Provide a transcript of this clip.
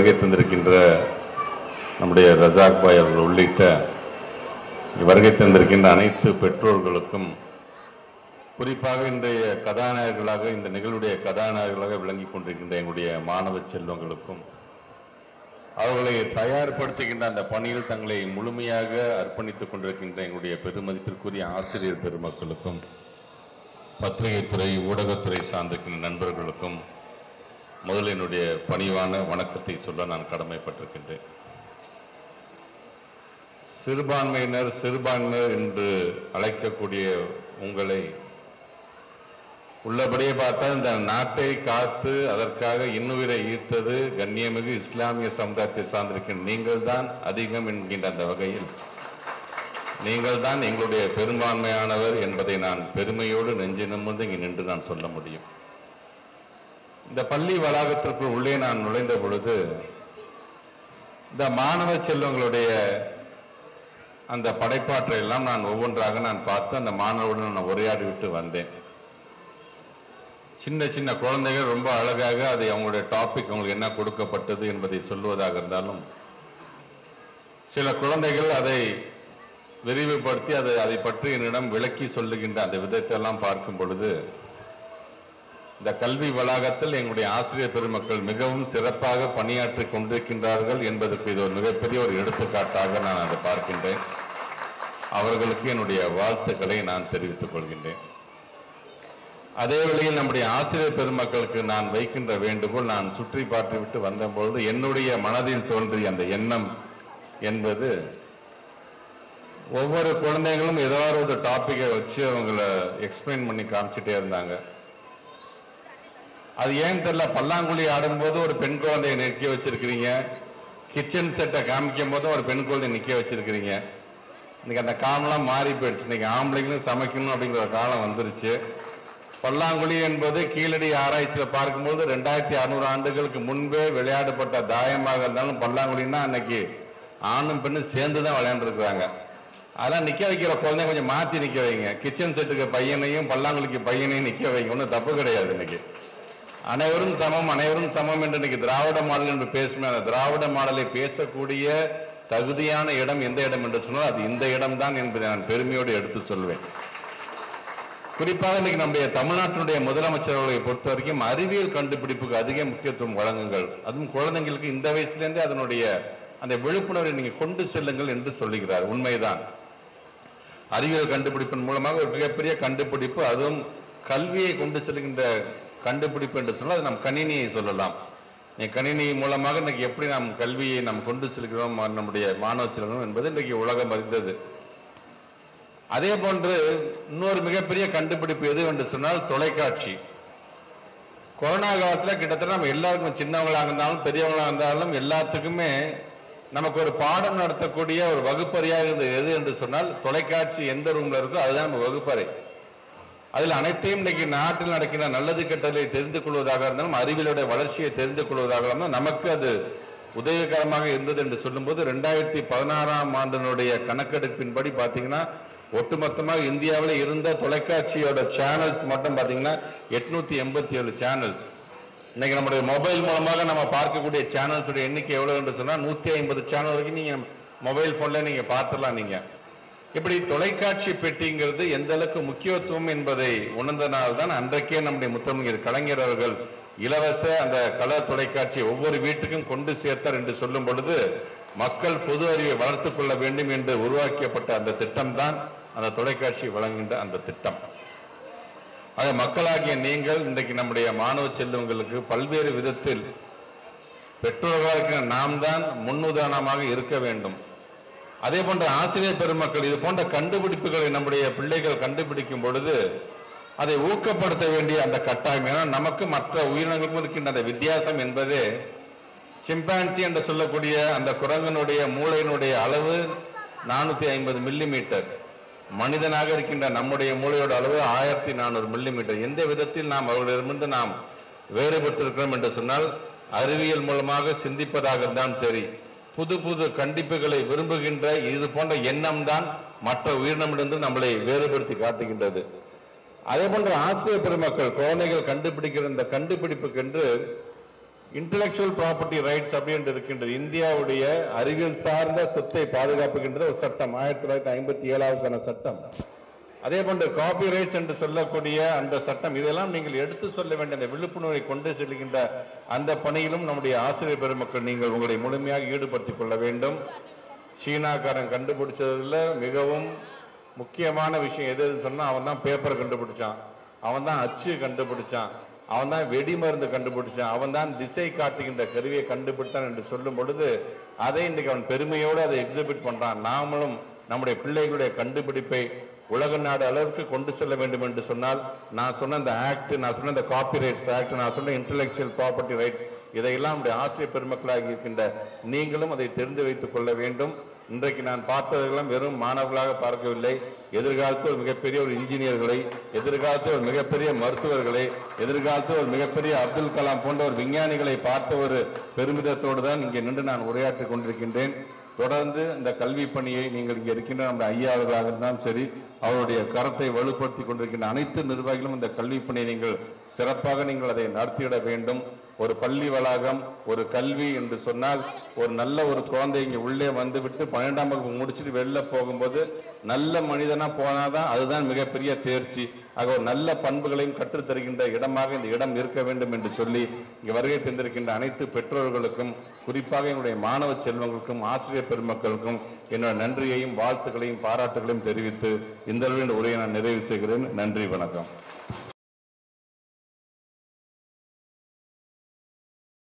வருகை தந்திருக்கின்ற நம்முடைய ரசாக் பாய் அவர்கள் உள்ளிட்ட இங்கு வருகை தந்திருக்கின்ற அனைத்து பெற்றோர்களுக்கும் குறிப்பாக இன்றைய கதாநாயகர்களாக இந்த நிகழ்வுடைய கதாநாயகர்களாக விளங்கிக் கொண்டிருக்கின்ற எங்களுடைய மாணவ செல்வங்களுக்கும் அவர்களை தயார்படுத்துகின்ற அந்த பணியில் தங்களை முழுமையாக அர்ப்பணித்துக் கொண்டிருக்கின்ற எங்களுடைய பெருமதிப்பிற்குரிய ஆசிரியர் பெருமக்களுக்கும் பத்திரிகைத்துறை ஊடகத்துறை சார்ந்திருக்கின்ற நண்பர்களுக்கும் முதல் என்னுடைய பணிவான வணக்கத்தை சொல்ல நான் கடமைப்பட்டிருக்கின்றேன் சிறுபான்மையினர் சிறுபான்மையினர் என்று அழைக்கக்கூடிய உங்களை உள்ளபடியே பார்த்தால் இந்த நாட்டை காத்து அதற்காக இன்னுயிரை ஈர்த்தது கண்ணியமிகு இஸ்லாமிய சமுதாயத்தை சார்ந்திருக்கின்ற நீங்கள் தான் அதிகம் என்கின்ற அந்த வகையில் நீங்கள் தான் எங்களுடைய பெரும்பான்மையானவர் என்பதை நான் பெருமையோடு நெஞ்சு நிமிர்ந்து இங்கு நின்று நான் சொல்ல முடியும் இந்த பள்ளி வளாகத்திற்குள் உள்ளே நான் நுழைந்த பொழுது இந்த மாணவ செல்வங்களுடைய அந்த படைப்பாற்றை எல்லாம் நான் ஒவ்வொன்றாக நான் பார்த்து அந்த மாணவருடன் நான் உரையாடி விட்டு வந்தேன் சின்ன சின்ன குழந்தைகள் ரொம்ப அழகாக அதை அவங்களுடைய டாபிக் அவங்களுக்கு என்ன கொடுக்கப்பட்டது என்பதை சொல்லுவதாக இருந்தாலும் சில குழந்தைகள் அதை விரிவுபடுத்தி அதை அதை பற்றி என்னிடம் விளக்கி சொல்லுகின்ற அந்த விதத்தை எல்லாம் பார்க்கும் பொழுது இந்த கல்வி வளாகத்தில் எங்களுடைய ஆசிரியர் பெருமக்கள் மிகவும் சிறப்பாக பணியாற்றி கொண்டிருக்கின்றார்கள் என்பதற்கு இது ஒரு மிகப்பெரிய ஒரு எடுத்துக்காட்டாக நான் அதை பார்க்கின்றேன் அவர்களுக்கு என்னுடைய வாழ்த்துக்களை நான் தெரிவித்துக் கொள்கின்றேன் அதே வேளையில் நம்முடைய ஆசிரியர் பெருமக்களுக்கு நான் வைக்கின்ற வேண்டுகோள் நான் சுற்றி பார்த்துவிட்டு வந்தபொழுது என்னுடைய மனதில் தோன்றிய அந்த எண்ணம் என்பது ஒவ்வொரு குழந்தைகளும் ஏதாவது ஒரு டாப்பிக்கை வச்சு அவங்கள எக்ஸ்பிளைன் பண்ணி காமிச்சிட்டே இருந்தாங்க அது ஏன் தெரியல பல்லாங்குழி ஆடும்போது ஒரு பெண் குழந்தையை நிற்க வச்சிருக்கிறீங்க கிச்சன் செட்டை காமிக்கும் போதும் ஒரு பெண் குழந்தையை நிற்க வச்சிருக்கிறீங்க இன்னைக்கு அந்த காலம்லாம் மாறி போயிடுச்சு இன்னைக்கு ஆம்பளைங்களும் சமைக்கணும் அப்படிங்கிற ஒரு காலம் வந்துருச்சு பல்லாங்குழி என்பது கீழடி ஆராய்ச்சியில் பார்க்கும்போது ரெண்டாயிரத்தி அறுநூறு ஆண்டுகளுக்கு முன்பே விளையாடப்பட்ட தாயமாக இருந்தாலும் பல்லாங்குழின்னா அன்னைக்கு ஆணும் பெண்ணும் சேர்ந்து தான் விளையாண்டுருக்குறாங்க அதெல்லாம் நிற்க வைக்கிற குழந்தை கொஞ்சம் மாற்றி நிற்க வைங்க கிச்சன் செட்டுக்கு பையனையும் பல்லாங்குழிக்கு பையனையும் நிற்க வைங்க ஒன்றும் தப்பு கிடையாது இன்னைக்கு அனைவரும் சமம் அனைவரும் சமம் என்று இன்னைக்கு திராவிட மாடல் என்று பேசுமே அந்த திராவிட மாடலை பேசக்கூடிய தகுதியான இடம் எந்த இடம் என்று சொன்னால் அது இந்த இடம்தான் என்பதை நான் பெருமையோடு எடுத்து சொல்வேன் குறிப்பாக இன்னைக்கு நம்முடைய தமிழ்நாட்டினுடைய முதலமைச்சர் அவர்களை பொறுத்த வரைக்கும் அறிவியல் கண்டுபிடிப்புக்கு அதிக முக்கியத்துவம் வழங்குங்கள் அதுவும் குழந்தைங்களுக்கு இந்த வயசுலேருந்தே அதனுடைய அந்த விழிப்புணர்வை நீங்க கொண்டு செல்லுங்கள் என்று சொல்லுகிறார் உண்மைதான் அறிவியல் கண்டுபிடிப்பின் மூலமாக ஒரு மிகப்பெரிய கண்டுபிடிப்பு அதுவும் கல்வியை கொண்டு செல்கின்ற கண்டுபிடிப்பு என்று சொன்னால் அது நம் கணினியை சொல்லலாம் நீ கணினி மூலமாக இன்னைக்கு எப்படி நாம் கல்வியை நாம் கொண்டு செல்கிறோம் நம்முடைய மாணவ செல்வம் என்பது இன்றைக்கு உலகம் அறிந்தது அதே போன்று இன்னொரு மிகப்பெரிய கண்டுபிடிப்பு எது என்று சொன்னால் தொலைக்காட்சி கொரோனா காலத்தில் கிட்டத்தட்ட நம்ம எல்லாருக்கும் சின்னவங்களாக இருந்தாலும் பெரியவங்களாக இருந்தாலும் எல்லாத்துக்குமே நமக்கு ஒரு பாடம் நடத்தக்கூடிய ஒரு வகுப்பறையாக இருந்தது எது என்று சொன்னால் தொலைக்காட்சி எந்த ரூம்ல இருக்கோ அதுதான் நம்ம வகுப்பறை அதில் அனைத்தையும் இன்னைக்கு நாட்டில் நடக்கிற நல்லது கெட்டதை தெரிந்து கொள்வதாக இருந்தாலும் அறிவியலுடைய வளர்ச்சியை தெரிந்து கொள்வதாக இருந்தாலும் நமக்கு அது உதவிகரமாக இருந்தது என்று சொல்லும்போது ரெண்டாயிரத்தி பதினாறாம் ஆண்டினுடைய கணக்கெடுப்பின்படி பார்த்தீங்கன்னா ஒட்டுமொத்தமாக இந்தியாவில் இருந்த தொலைக்காட்சியோட சேனல்ஸ் மட்டும் பார்த்தீங்கன்னா எட்நூத்தி எண்பத்தி ஏழு சேனல்ஸ் இன்னைக்கு நம்முடைய மொபைல் மூலமாக நம்ம பார்க்கக்கூடிய சேனல்ஸோட எண்ணிக்கை எவ்வளவு என்று சொன்னால் நூத்தி ஐம்பது சேனல் வரைக்கும் நீங்க மொபைல் போன்ல நீங்க பார்த்துடலாம் நீங்க இப்படி தொலைக்காட்சி பெட்டிங்கிறது எந்த அளவுக்கு முக்கியத்துவம் என்பதை உணர்ந்தனால் தான் அன்றைக்கே நம்முடைய முத்தமிழர் கலைஞர் அவர்கள் இலவச அந்த கலர் தொலைக்காட்சியை ஒவ்வொரு வீட்டுக்கும் கொண்டு சேர்த்தார் என்று சொல்லும் பொழுது மக்கள் பொது அறிவை வளர்த்துக் கொள்ள வேண்டும் என்று உருவாக்கப்பட்ட அந்த திட்டம் தான் அந்த தொலைக்காட்சி வழங்குகின்ற அந்த திட்டம் அது மக்களாகிய நீங்கள் இன்றைக்கு நம்முடைய மாணவ செல்வங்களுக்கு பல்வேறு விதத்தில் பெற்றோர்களாக இருக்கிற நாம் தான் முன்னுதாரணமாக இருக்க வேண்டும் அதே போன்ற ஆசிரியர் பெருமக்கள் இது போன்ற கண்டுபிடிப்புகளை நம்முடைய பிள்ளைகள் கண்டுபிடிக்கும் பொழுது அதை ஊக்கப்படுத்த வேண்டிய அந்த கட்டாயம் ஏன்னா நமக்கு மற்ற உயிரினங்களுக்கும் இருக்கின்ற அந்த வித்தியாசம் என்பதே சிம்பான்சி என்று சொல்லக்கூடிய அந்த குரங்கனுடைய மூளையினுடைய அளவு நானூத்தி ஐம்பது மில்லி மீட்டர் மனிதனாக இருக்கின்ற நம்முடைய மூளையோட அளவு ஆயிரத்தி நானூறு மில்லி மீட்டர் எந்த விதத்தில் நாம் அவர்களிடமிருந்து நாம் வேறுபட்டிருக்கிறோம் என்று சொன்னால் அறிவியல் மூலமாக சிந்திப்பதாக இருந்தாலும் சரி புது புது கண்டிப்புகளை விரும்புகின்ற இது போன்ற எண்ணம் தான் மற்ற உயிரினமிலிருந்து நம்மளை வேறுபடுத்தி காட்டுகின்றது அதே போன்ற ஆசிரியர் பெருமக்கள் குழந்தைகள் கண்டுபிடிக்கிற இந்த கண்டுபிடிப்புக்கென்று இன்டலெக்சுவல் ப்ராப்பர்ட்டி ரைட்ஸ் அப்படின்னு இருக்கின்றது இந்தியாவுடைய அறிவியல் சார்ந்த சொத்தை பாதுகாப்புகின்றது ஒரு சட்டம் ஆயிரத்தி தொள்ளாயிரத்தி ஐம்பத்தி ஏழாவதுக்கான சட்டம் அதே போன்று காப்பி ரைட்ஸ் என்று சொல்லக்கூடிய அந்த சட்டம் இதெல்லாம் நீங்கள் எடுத்து சொல்ல வேண்டிய அந்த விழிப்புணர்வை கொண்டு செல்கின்ற அந்த பணியிலும் நம்முடைய ஆசிரியர் பெருமக்கள் நீங்கள் உங்களை முழுமையாக ஈடுபடுத்திக் கொள்ள வேண்டும் சீனாக்காரன் கண்டுபிடிச்சதுல மிகவும் முக்கியமான விஷயம் எது எதுன்னு சொன்னா அவன் தான் பேப்பரை கண்டுபிடிச்சான் அவன் தான் அச்சு கண்டுபிடிச்சான் அவன் தான் வெடிமருந்து கண்டுபிடிச்சான் அவன் தான் திசை காட்டுகின்ற கருவியை கண்டுபிடித்தான் என்று சொல்லும் பொழுது அதை இன்றைக்கு அவன் பெருமையோடு அதை எக்ஸிபிட் பண்றான் நாமளும் நம்முடைய பிள்ளைகளுடைய கண்டுபிடிப்பை உலக நாடு அளவுக்கு கொண்டு செல்ல வேண்டும் என்று சொன்னால் நான் சொன்ன இந்த ஆக்ட் நான் சொன்ன இந்த காப்பி ரைட்ஸ் ஆக்ட் நான் சொன்ன இன்டெலெக்சுவல் ப்ராப்பர்ட்டி ரைட்ஸ் இதையெல்லாம் நம்முடைய ஆசிரியர் பெருமக்களாகி இருக்கின்ற நீங்களும் அதை தெரிந்து வைத்துக் கொள்ள வேண்டும் இன்றைக்கு நான் பார்த்ததெல்லாம் வெறும் மாணவர்களாக பார்க்கவில்லை எதிர்காலத்தில் ஒரு மிகப்பெரிய ஒரு இன்ஜினியர்களை எதிர்காலத்தில் ஒரு மிகப்பெரிய மருத்துவர்களை எதிர்காலத்தில் ஒரு மிகப்பெரிய அப்துல் கலாம் போன்ற ஒரு விஞ்ஞானிகளை பார்த்த ஒரு பெருமிதத்தோடு தான் இங்கே நின்று நான் உரையாற்றிக் கொண்டிருக்கின்றேன் தொடர்ந்து இந்த கல்வி பணியை நீங்கள் இங்கே இருக்கின்ற நம்முடைய ஐயா அவர்களாக இருந்தாலும் சரி அவருடைய கரத்தை வலுப்படுத்தி கொண்டிருக்கின்ற அனைத்து நிர்வாகிகளும் இந்த கல்வி பணியை நீங்கள் சிறப்பாக நீங்கள் அதை நடத்திட வேண்டும் ஒரு பள்ளி வளாகம் ஒரு கல்வி என்று சொன்னால் ஒரு நல்ல ஒரு குழந்தை இங்கே உள்ளே வந்துவிட்டு பன்னெண்டாம் வகுப்பு முடிச்சுட்டு வெளில போகும்போது நல்ல மனிதனா போனாதான் அதுதான் மிகப்பெரிய தேர்ச்சி ஆக ஒரு நல்ல பண்புகளையும் கற்றுத் தருகின்ற இடமாக இந்த இடம் இருக்க வேண்டும் என்று சொல்லி இங்கே வருகை தந்திருக்கின்ற அனைத்து பெற்றோர்களுக்கும் குறிப்பாக எங்களுடைய மாணவ செல்வங்களுக்கும் ஆசிரியர் பெருமக்களுக்கும் என்னோட நன்றியையும் வாழ்த்துக்களையும் பாராட்டுகளையும் தெரிவித்து இந்த அளவில் இந்த உரையை நான் நிறைவு செய்கிறேன் நன்றி வணக்கம்